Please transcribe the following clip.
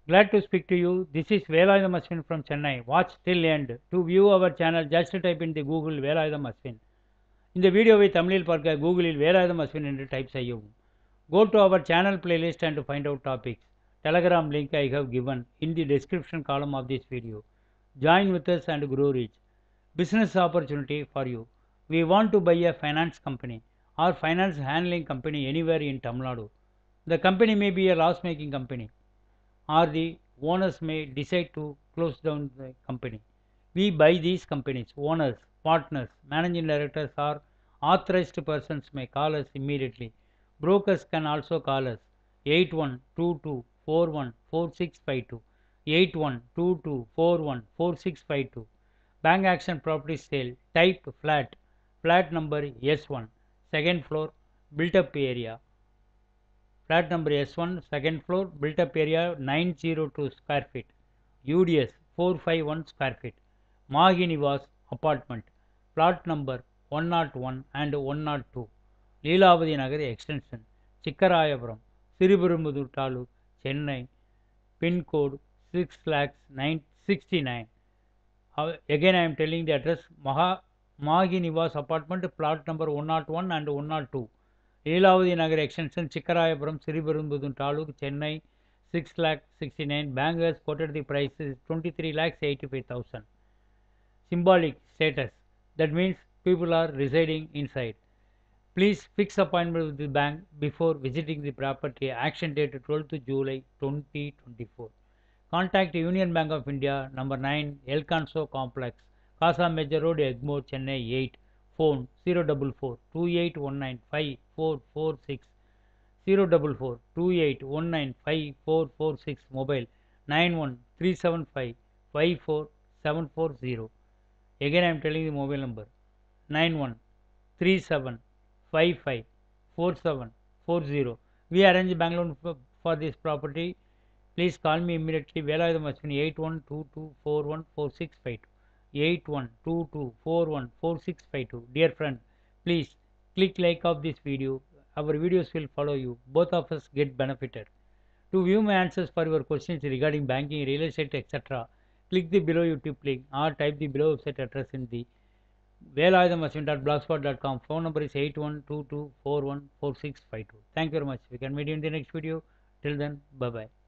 Glad to speak to you. This is Velayudham Ashwin from Chennai. Watch till end. To view our channel, just type in the Google Velayudham Ashwin. இந்த வீடியோவை தமிழில் பார்க்க கூகுளில் வேலாயுதம் அஸ்வின் என்று type செய்யவும் go to our channel playlist and find out topics Telegram link I have given in the description column of this video. Join with us and grow rich. Business opportunity for you. We want to buy a finance company or finance handling company anywhere in Tamil Nadu. The company may be a loss making company or the owners may decide to close down the company. We buy these companies, owners, partners, managing directors or authorized persons may call us immediately. Brokers can also call us 8122414652, 8122414652. Bank action property sale, type flat, flat number S1, second floor, built up area. Flat number S1, second floor, built up area 902 square feet. UDS 451 square feet. Mahi Nivas apartment. Plot number 101 and 102. Leelavathi Nagar extension Chikkarayapuram Sriperumbudur taluk Chennai pincode six lakhs nine sixty nine again I am telling the address Maha Mahi Nivas apartment plot number 101 and 102 Leelavathi Nagar extension Chikkarayapuram Sriperumbudur taluk Chennai six lakh sixty nine bank has quoted the price is twenty three lakhs eighty five thousand symbolic status that means people are residing inside please fix appointment with the bank before visiting the property action date 12th july 2024 contact union bank of india number 9 elconso complex casa major road egmore chennai 8 phone 044 28195446 044 28195446 mobile 91375 54740 again i am telling the mobile number 9137554740 we arrange bank loan for, for this property please call me immediately velayudham ashwini 8122414652 8122414652 dear friend please click like of this video our videos will follow you both of us get benefited to view my answers for your questions regarding banking real estate etc click the below youtube link or type the below website address in the velayudhamaswin.blogspot.com phone number is 8122414652 thank you very much we can meet you in the next video till then bye bye